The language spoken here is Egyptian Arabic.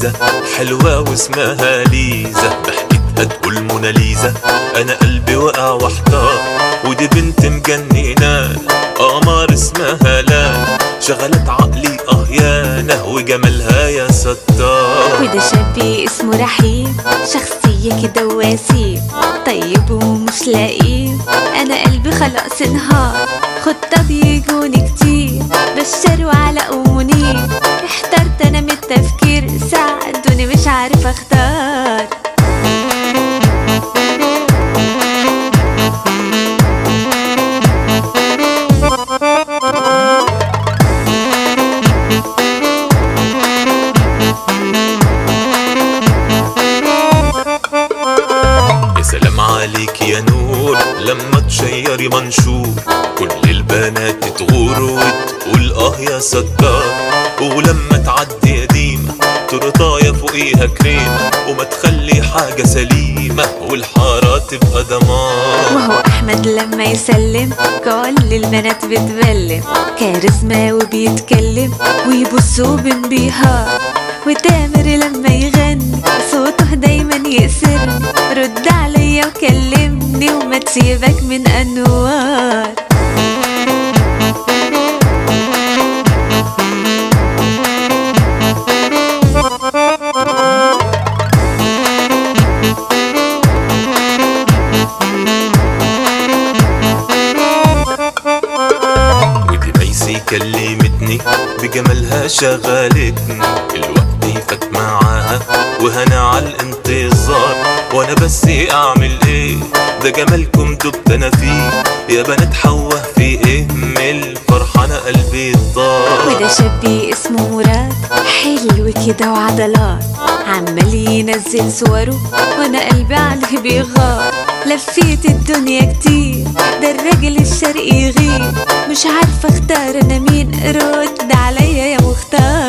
لذيذة حلوة واسمها ليزا ضحكتها تقول موناليزا انا قلبي وقع واحتار ودي بنت مجننة قمر اسمها لا شغلت عقلي اهيانة وجمالها يا ستار وده شابي اسمه رحيم شخصية كده واسيم طيب ومش لئيم أنا قلبي خلاص انهار خطة بيجوني كتير بشر وعلاء ومنير احترت أنا من التفكير ساعدوني مش عارف اختار يا سلام عليك يا نور لما تشيري منشور كل البنات تغور وتقول اه يا ستار ولما تعدي قديمة ترطاية فوقيها كريمة وما تخلي حاجة سليمة والحارة تبقى دمار وهو احمد لما يسلم كل البنات بتبلم كاريزما وبيتكلم ويبصوا بانبهار وتامر لما يغني صوته دايما يأسرني رد عليا وكلمني وما تسيبك من انوار ودي ميسي كلمتني بجمالها شغلتني الوقت فات معاها وهنا على الانتظار وانا بس اعمل ايه ده جمالكم دبت انا فيه يا بنات حوه في ايه من الفرحة انا قلبي طار وده شابي اسمه مراد حلو كده وعضلات عمال ينزل صوره وانا قلبي عليه بيغار لفيت الدنيا كتير ده الراجل الشرقي يغير مش عارفه اختار انا مين رد عليا يا مختار